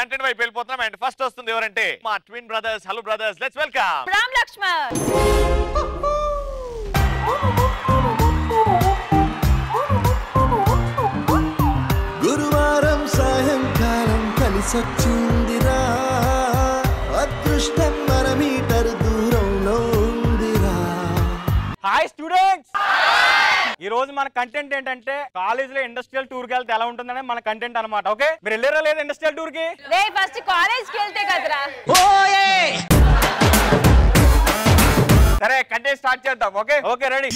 Content వైపు వెళ్ళిపోతున్నాం and first వస్తుంది ఎవరంటే మా twin brothers hello brothers let's welcome Ram Lakshman గురువారం సాయంకాలం కలిసొచ్చిందిరా అదృష్టం మన మీటర్ దూరంలో ఉందిరా హాయ్ స్టూడెంట్స్ ఈ రోజు మన కంటెంట్ ఏంటంటే కాలేజ్ లో ఇండస్ట్రియల్ టూర్ కి వెళ్తే ఎలా ఉంటుందనే మన కంటెంట్ అన్నమాట ఓకే మీరు వెళ్ళారా లేదు ఇండస్ట్రియల్ టూర్ కి రే ఫస్ట్ కాలేజ్ కి వెళ్తే కదరా సరే కంటెంట్ స్టార్ట్ చేద్దాం ఓకే ఓకే రెడీ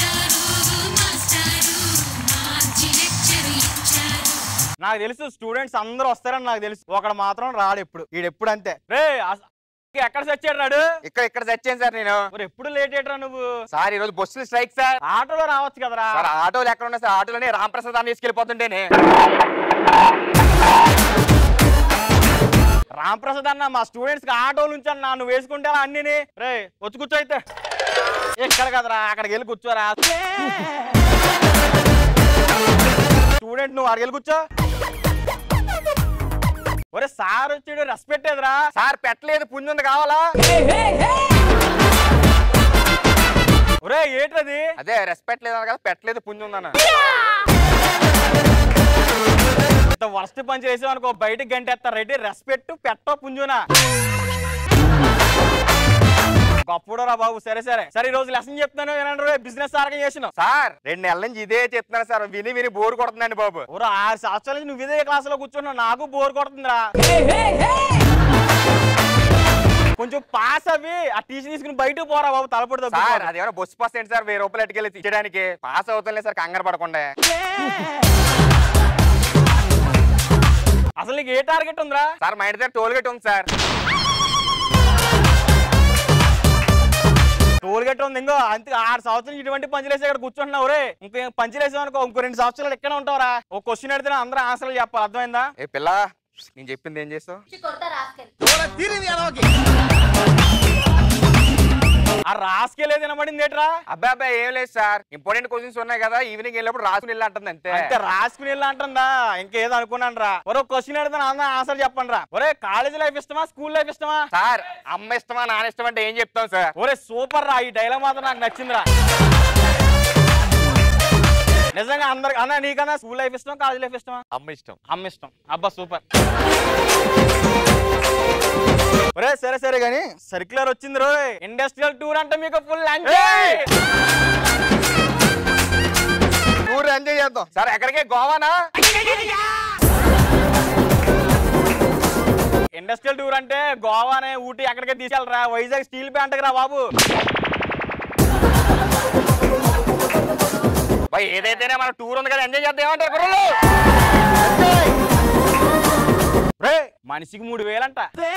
నాకు తెలుసు స్టూడెంట్స్ అందరూ వస్తారని నాకు తెలుసు ఒకడు మాత్రం రాడు ఎప్పుడు వీడు ఎప్పుడు అంతే రే అస- ఎక్కడ చచ్చాడు రాడు ఇక్కడ ఇక్కడ చచ్చాను సార్ నేను మరి ఎప్పుడు లేట్ అయ్యరా నువ్వు సార్ ఈ రోజు బస్సులు స్ట్రైక్ సార్ ఆటోలో రావచ్చు కదరా సార్ ఆటోలు ఎక్కడ ఉన్నాయి సార్ ఆటోలోనే రామప్రసాద్ అని తీసుకెళ్ళిపోతుంటేనే రాంప్రసాద్ అన్న మా స్టూడెంట్స్ కి ఆటోలు ఉంచాను నా నువ్వు వేసుకుంటే అన్ని రే వచ్చి కూర్చో అయితే ఎక్కడ కదరా అక్కడికి వెళ్ళి కూర్చోరా స్టూడెంట్ నువ్వు అక్కడికి వెళ్ళి కూర్చో ఒరే సార్ వచ్చాడు రెస్పెక్ట్ ఎదురా సార్ పెట్టలేదు పుణ్యం ఉంది కావాలా ఒరే ఏంటది అదే రెస్పెక్ట్ లేదు కదా పెట్టలేదు పుణ్యం ఉందన్న ఇంత వర్స్ట్ పని చేసావు అనుకో బయటికి గంటేస్తారు రెడ్డి రెస్పెక్ట్ పెట్టో పుంజునా గొప్పడోరా బాబు సరే సరే సరే ఈ రోజు లెసన్ చెప్తాను ఏనంటారు బిజినెస్ ఆర్గనైజేషన్ సార్ రెండు నెలల నుంచి ఇదే చెప్తున్నాను సార్ విని విని బోర్ కొడుతుందండి బాబు ఓరా ఆరు సంవత్సరాల నుంచి నువ్వు ఇదే క్లాస్ లో కూర్చున్నావు నాకు బోర్ కొడుతుందిరా కొంచెం పాస్ అవి ఆ టీసీ తీసుకుని బయటకు పోరా బాబు తలపడి సార్ తగ్గుతుంది అదేమన్నా బస్సు పాస్ ఏంటి సార్ వెయ్యి రూపాయలు ఎట్టుకెళ్ళి ఇచ్చడానికి పాస్ అవుతుంది సార్ కంగారు పడకుండా అసలు నీకు ఏ టార్గెట్ ఉందిరా సార్ మా ఇంటి దగ్గర టోల్ గేట్ ఉంది సార్ టోల్ గేట్ ఉంది ఇంకో అంతే ఆరు సంవత్సరాలు ఇటువంటి పంచులేసి ఇక్కడ కూర్చుంటున్నావు రే ఇంకో పంచులేసావు అనుకో ఇంకో రెండు సంవత్సరాలు ఇక్కడే ఉంటావురా ఒక క్వశ్చన్ అడిగితే అందరూ ఆన్సర్లు చెప్పాలి అర్థమైందా ఏ పిల్ల నేను చెప్పింది ఏం చేస్తావు ఆ రాసుకెళ్ళేది వినబడింది ఏంట్రా అబ్బాయి అబ్బాయి ఏం లేదు సార్ ఇంపార్టెంట్ క్వశ్చన్స్ ఉన్నాయి కదా ఈవినింగ్ వెళ్ళినప్పుడు రాసుకుని వెళ్ళి అంటుంది అంతే అంతే రాసుకుని వెళ్ళి అంటుందా ఇంకేదో అనుకున్నాను రా ఒరే క్వశ్చన్ అడిగితే అందరూ ఆన్సర్ చెప్పండి రా ఒరే కాలేజ్ లైఫ్ ఇష్టమా స్కూల్ లైఫ్ ఇష్టమా సార్ అమ్మ ఇష్టమా నాన్న ఇష్టమా అంటే ఏం చెప్తాం సార్ ఒరే సూపర్ రా ఈ డైలాగ్ మాత్రం నాకు నచ్చిందిరా నిజంగా అందరికి అన్న నీకన్నా స్కూల్ లైఫ్ ఇష్టమా కాలేజ్ లైఫ్ ఇష్టమా అమ్మ ఇష్టం అమ్మ ఇష్టం అబ్బా సూపర్ ఒరే సరే సరే గాని సర్క్యులర్ వచ్చింది రో ఇండస్ట్రియల్ టూర్ అంటే మీకు ఫుల్ ఎంజాయ్ టూర్ ఎంజాయ్ చేద్దాం సార్ ఎక్కడికి గోవానా ఇండస్ట్రియల్ టూర్ అంటే గోవానే ఊటీ అక్కడికే తీసుకెళ్ళరా వైజాగ్ స్టీల్ ప్లాంట్ రా బాబు భయ్ ఏదైతేనే మన టూర్ ఉంది కదా ఎంజాయ్ చేద్దాం ఏమంటారు కుర్రోళ్ళు? రే మనిషికి మూడు వేలంట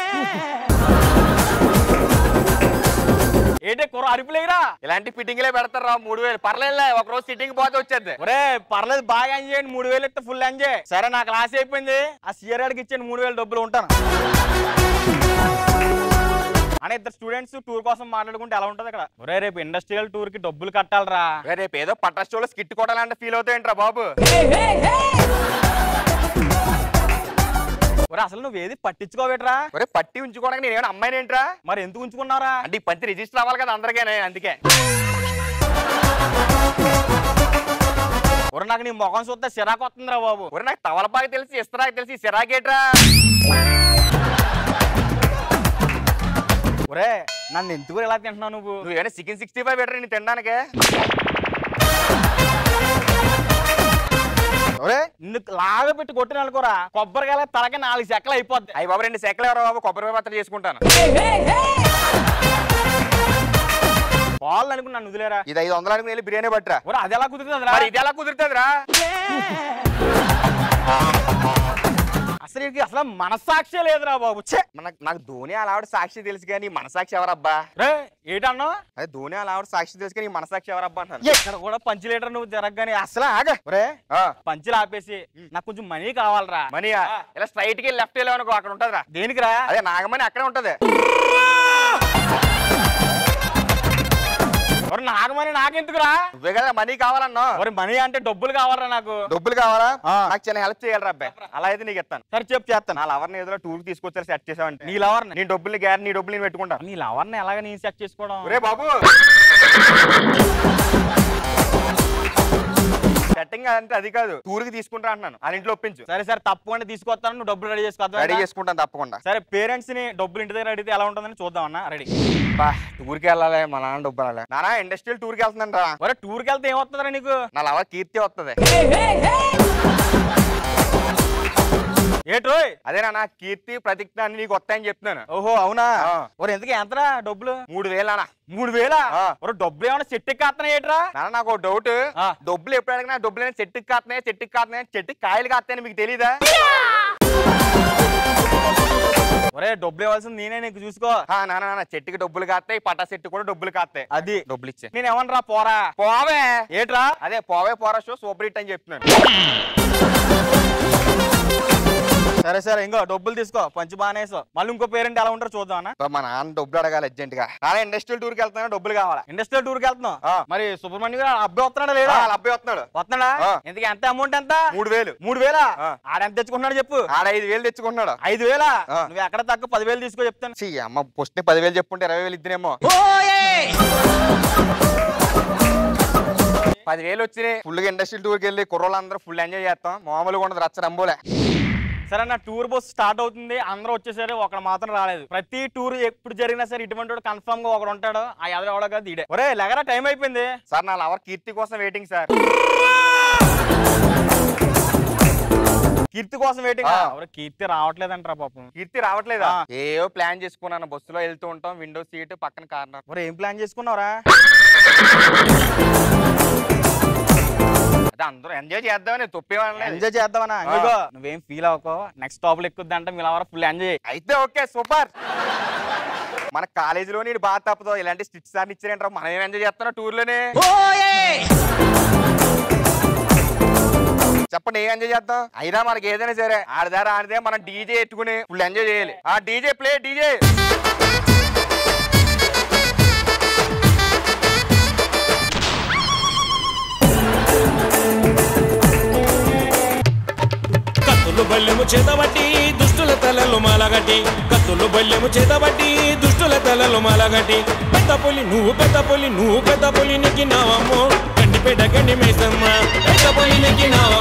ఏంటి కుర్ర అరుపులేరా ఇలాంటి ఫిట్టింగ్లే పెడతారు రా మూడు వేలు పర్లేదులే ఒక రోజు సిట్టింగ్ పోతే వచ్చేది ఒరే పర్లేదు బాగా ఎంజాయ్ చేయండి మూడు వేలు ఇస్తే ఫుల్ ఎంజాయ్ సరే నా క్లాస్ అయిపోయింది ఆ సిఆర్ గారికి ఇచ్చాను మూడు వేలు డబ్బులు ఉంటాను అని ఇద్దరు స్టూడెంట్స్ టూర్ కోసం మాట్లాడుకుంటే ఎలా ఉంటది ఇక్కడ ఒరే రేపు ఇండస్ట్రియల్ టూర్ కి డబ్బులు కట్టాలరా ఏ, రేపు ఏదో పట్టాస్టోలో స్కిట్ కొట్టాలంటే ఫీల్ అవుతాయంట్రా బాబు ఒరే అసలు నువ్వు ఏది పట్టించుకోవేట్రా ఒరే పట్టి ఉంచుకోవడానికి నేను ఏమైనా అమ్మాయిని ఏంట్రా మరి ఎందుకు ఉంచుకున్నారా అంటే ఈ పంచి రిజిస్టర్ అవ్వాలి కదా అందరికీ అందుకే ఒరే నాకు నీ ముఖం చూస్తే సిరాకు వస్తుందిరా బాబు ఒరే నాకు తవలపాకి తెలిసి ఇస్తరాకి తెలిసి సిరాకేట్రా ఒరే నన్ను ఎందుకు ఇలా తింటున్నావు నువ్వు నువ్వు ఏమైనా చికెన్ సిక్స్టీ ఫైవ్ బెటర్ నేను తినడానికి ఒరే నిన్ను లాగా పెట్టి కొట్టిన అనుకోరా కొబ్బరికాయల తలకి నాలుగు చెక్కలు అయిపోద్ది అయ్యి బాబు రెండు సెకలు ఎవరో బాబు కొబ్బరి పత్రం చేసుకుంటాను వాళ్ళు అనుకుని నన్ను వదిలేరా ఇది ఐదు వందలు అనుకుని వెళ్ళి బిర్యానీ పట్టురా ఒరే అది ఎలా కుదురుతుందిరా మరి ఇది ఎలా కుదురుతుందిరా అసలు వీడికి అసలు మనస్సాక్షి లేదురా బాబు ఛే మనకు నాకు ధోని అలా ఆవిడ సాక్షి తెలుసు కానీ మనసాక్షి ఎవరబ్బా రే ఏటన్నా అదే ధోని అలా ఆవిడ సాక్షి తెలుసు కానీ మనసాక్షి ఎవరబ్బా అంటాను ఎక్కడ కూడా పంచి లీటర్ నువ్వు జరగగానే అసలు ఆగ ఒరే ఆ, పంచులు ఆపేసి నాకు కొంచెం మనీ కావాలరా మనీయా ఇలా స్ట్రైట్ కి లెఫ్ట్ వెళ్ళామనుకో అక్కడ ఉంటదిరా దేనికిరా అదే నాగమణి అక్కడే ఉంటది మరి నాకు మనీ నాకెందుకురా నువ్వే కదా మనీ కావాలన్నా మరి మనీ అంటే డబ్బులు కావాలరా నాకు డబ్బులు కావాలా ఆ. నాకు చిన్న హెల్ప్ చేయాలి అబ్బాయి అలా అయితే నీకు ఇస్తాను సరే చెప్పు చేస్తాను నా లవర్ని ఏదో టూర్ తీసుకొచ్చారు సెట్ చేసావంటే నీ లవర్ నీ డబ్బులు గ్యారెంటీ నీ డబ్బులు నేను పెట్టుకుంటా నీ లవర్ ని ఎలాగ నేను సెట్ చేసుకోవడం ఒరే బాబు సెట్టింగ్ అంటే అది కాదు టూర్కి తీసుకుంటా అంటున్నాను వాళ్ళ ఇంట్లో ఒప్పించు సరే సరే తప్పకుండా తీసుకొస్తాను నువ్వు డబ్బులు రెడీ చేసుకో రెడీ చేసుకుంటాను తప్పకుండా సరే పేరెంట్స్ ని డబ్బులు ఇంటి దగ్గర అడిగితే ఎలా ఉంటుందని చూద్దాం అన్న రెడీ బా టూర్కి వెళ్ళాలి మా నాన్న డబ్బు వెళ్ళాలి నాన్న ఇండస్ట్రియల్ టూర్కి వెళ్తున్నాను రా ఒరే టూర్కి వెళ్తే ఏమవుతుందిరా నీకు నా లవర్ కీర్తి వస్తుంది ఏట్రోయ్ అదే నాన్న కీర్తి ప్రతిజ్ఞ అని నీకు వస్తాయని చెప్తున్నాను ఓహో అవునా ఆ. ఒరే ఎందుకు ఎంతరా డబ్బులు మూడు వేలు నాన్న మూడు వేల ఆ. ఒరే డబ్బులు ఏమైనా చెట్టు ఎక్కేస్తున్నా ఏట్రా నాన్న నాకు ఒక డౌట్ ఆ. డబ్బులు ఎప్పుడు అడిగినా డబ్బులు చెట్టుకి కాస్తున్నాయి చెట్టుకి కాస్తున్నాయి చెట్టుకి కాయలు కాస్తాయని మీకు తెలీదా ఒరే డబ్బులు ఇవ్వాల్సింది నేనే నీకు చూసుకో ఆ, నాన్న నాన్న చెట్టుకి డబ్బులు కాస్తాయి పటా చెట్టు కూడా డబ్బులు కాస్తాయి అది డబ్బులు ఇచ్చే నేను ఏమనరా పోరా పోవే ఏట్రా అదే పోవే పోరా షో సూపర్ హిట్ అని చెప్తున్నాను సరే సరే ఇంకో డబ్బులు తీసుకో పంచి బానేసో మళ్ళీ ఇంకో పేరెంట్ ఎలా ఉంటారో చూద్దాం అన్న సో మా నాన్న డబ్బులు అడగాలి అర్జెంట్ గా నాన్న ఇండస్ట్రియల్ టూర్కి వెళ్తున్నా డబ్బులు కావాలా ఇండస్ట్రియల్ టూర్కి వెళ్తున్నాం ఆ. మరి సుబ్రహ్మణ్యం గారు అబ్బాయి వస్తున్నాడా లేదా ఆ, వాళ్ళ అబ్బాయి వస్తున్నాడు వస్తున్నాడా ఆ. ఎందుకు ఎంత అమౌంట్ ఎంత మూడు వేలు మూడు వేల ఆ. ఆడెంత తెచ్చుకున్నాడు చెప్పు ఆడ ఐదు వేలు తెచ్చుకుంటున్నాడు ఐదు వేల ఆ. నువ్వు ఎక్కడ తక్కువ పదివేలు తీసుకో చెప్తాను ఛీ, అమ్మ ఫస్ట్ పదివేలు చెప్పుంటే ఇరవై వేలు ఇద్దరేమో పదివేలు వచ్చినాయి ఫుల్ గా ఇండస్ట్రియల్ టూర్కి వెళ్ళి కుర్రోళ్ళందరూ ఫుల్ ఎంజాయ్ చేస్తాం మామూలుగా ఉండదు రచ్చ రంబోలే సరే నా టూర్ బస్ స్టార్ట్ అవుతుంది అందరూ వచ్చేసరి ఒకడు మాత్రం రాలేదు ప్రతి టూర్ ఎప్పుడు జరిగినా సరే ఇటువంటి వాడు కన్ఫర్మ్ గా ఒకడు ఉంటాడు ఆ ఎదరు ఎవడో కాదు ఈడే ఒరే లెగరా టైం అయిపోయింది సార్ నా లవర్ కీర్తి కోసం వెయిటింగ్ సార్ కీర్తి కోసం వెయిటింగ్ ఆ. ఒరే కీర్తి రావట్లేదంటరా పాపం కీర్తి రావట్లేదా ఆ. ఏవో ప్లాన్ చేసుకున్నాను బస్సులో వెళ్తూ ఉంటాం విండో సీట్ పక్కన కార్నర్ ఒరే ఏం ప్లాన్ చేసుకున్నావురా అదే అందరూ ఎంజాయ్ చేద్దామని తొప్పేవాళ్ళని ఎంజాయ్ చేద్దామనా ఇంకో నువ్వేం ఫీల్ అవ్వకో నెక్స్ట్ టాప్ లో ఎక్కుద్ది అంటే మీరు ఫుల్ ఎంజాయ్ అయితే ఓకే సూపర్ మన కాలేజీలో నేను బాగా తప్పదు ఇలాంటి స్టిచ్ సార్ ఇచ్చారంటారు మనం ఏం ఎంజాయ్ చేస్తున్నాం టూర్ లోనే చెప్పండి ఏం ఎంజాయ్ చేద్దాం అయినా మనకి ఏదైనా సరే ఆడదారా ఆడితే మనం డీజే ఎత్తుకుని ఫుల్ ఎంజాయ్ చేయాలి ఆ డీజే ప్లే డీజే కత్తులు బల్లెము చేతబట్టి దుష్టుల తలలు మాలగట్టి కత్తులు బల్లెము చేతబట్టి దుష్టుల తలలు మాలగట్టి పెద్ద పులి నువ్వు పెద్ద పులి నువ్వు పెద్ద పులి నెక్కినావమ్మో గండిపేట గండి మేసమ్మ పెద్ద పులి నెక్కినావమ్మ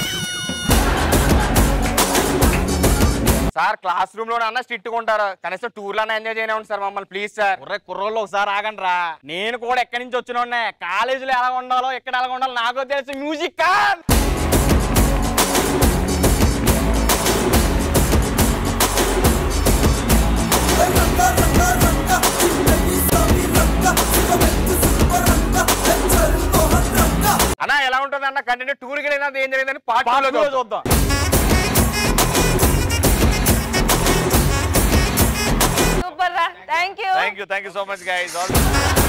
సార్ క్లాస్ రూమ్ లో అన్న స్ట్రిక్ట్ ఉంటారు కనీసం టూర్ లో ఎంజాయ్ చేయనివ్వండి సార్ మమ్మల్ని ప్లీజ్ సార్ ఒర్రే కుర్రోళ్ళు ఒకసారి ఆగండి రా నేను కూడా ఎక్కడి నుంచి వచ్చిన కాలేజీలో ఎలా ఉండాలో ఎక్కడ ఎలా ఉండాలో నాకు తెలుసు మ్యూజిక్ కాన్ అన్న ఎలా ఉంటుంది అన్న కంటిన్యూ టూర్ కి వెళ్ళినా ఏం జరిగిందని పార్ట్ పాటలో చూద్దాం చూద్దాం సూపర్ రా thank you thank you thank you so much guys all